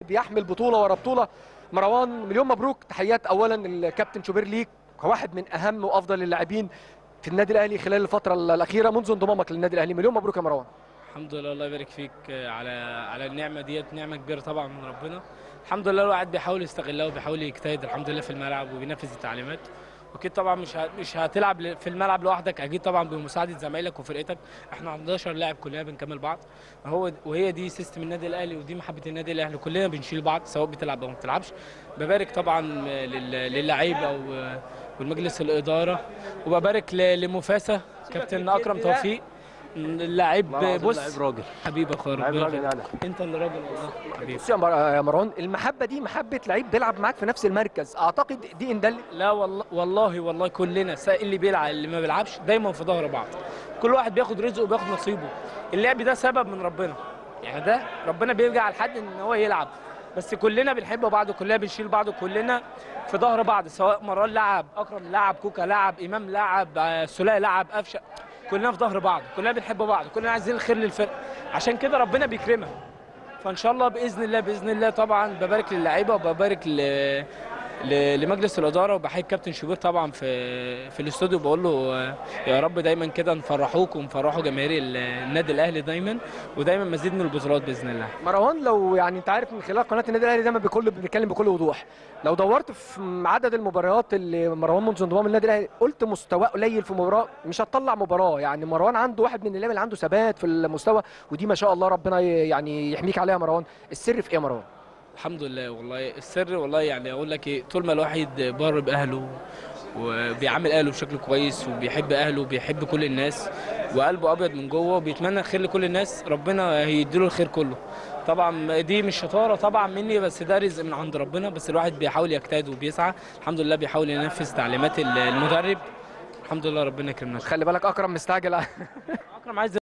بيحمل بطوله ورا بطوله مروان مليون مبروك تحيات اولا الكابتن شوبير ليك كواحد من اهم وافضل اللاعبين في النادي الاهلي خلال الفتره الاخيره منذ انضمامك للنادي الاهلي مليون مبروك يا مروان الحمد لله الله يبارك فيك على على النعمه ديت نعمه كبيره طبعا من ربنا الحمد لله الواحد بيحاول يستغلها وبيحاول يجتهد الحمد لله في الملعب وبينفذ التعليمات واكيد طبعا مش ه- مش هتلعب ل- في الملعب لوحدك اكيد طبعا بمساعده زمايلك وفرقتك احنا 11 لاعب كلنا بنكمل بعض هو وهي دي سيستم النادي الاهلي ودي محبه النادي الاهلي كلنا بنشيل بعض سواء بتلعب او ما بتلعبش ببارك طبعا لل- للعيبه و- والمجلس الاداره وببارك ل- لمفاسه كابتن اكرم توفيق اللاعب بص راجل حبيبي يا اخويا لعيب ربنا راجل يخليك. يعني. انت اللي راجل والله حبيبي بص يا مر- يا مروان المحبه دي محبه لعيب بيلعب معاك في نفس المركز اعتقد دي ان دل لا والله والله والله كلنا سواء اللي بيلعب اللي ما بيلعبش دايما في ظهر بعض كل واحد بياخد رزقه وبياخد نصيبه اللعب ده سبب من ربنا يعني ده ربنا بيرجع لحد ان هو يلعب بس كلنا بنحب بعض كلنا بنشيل بعض كلنا في ظهر بعض سواء مروان لعب اكرم لعب كوكا لعب امام لعب آه، سلاي لعب قفشه كلنا في ظهر بعض كلنا بنحب بعض كلنا عايزين الخير للفرقه عشان كده ربنا بيكرمها فان شاء الله باذن الله باذن الله طبعا ببارك للعيبه وببارك ل... ل... لمجلس الاداره وبحيي الكابتن شوبير طبعا في في الاستوديو بقول له آه، يا رب دايما كده نفرحوك ونفرحوا جماهير ال- النادي الاهلي دايما ودايما مزيد من البطولات باذن الله مروان لو يعني انت عارف من خلال قناه النادي الاهلي دايما بكل بنتكلم بكل وضوح لو دورت في عدد المباريات اللي مروان منذ انضمام النادي الاهلي قلت مستواه قليل في مباراه مش هتطلع مباراه يعني مروان عنده واحد من اللعيبه اللي عنده ثبات في المستوى ودي ما شاء الله ربنا ي- يعني يحميك عليها يا مروان السر في ايه يا مروان الحمد لله والله السر والله يعني اقول لك ايه طول ما الواحد بار باهله وبيعامل اهله بشكل كويس وبيحب اهله وبيحب كل الناس وقلبه ابيض من جوه وبيتمنى الخير لكل الناس ربنا هيديله الخير كله طبعا دي مش شطاره طبعا مني بس ده رزق من عند ربنا بس الواحد بيحاول يجتهد وبيسعى الحمد لله بيحاول ينفذ تعليمات المدرب الحمد لله ربنا يكرمنا خلي بالك اكرم مستعجل اكرم عايز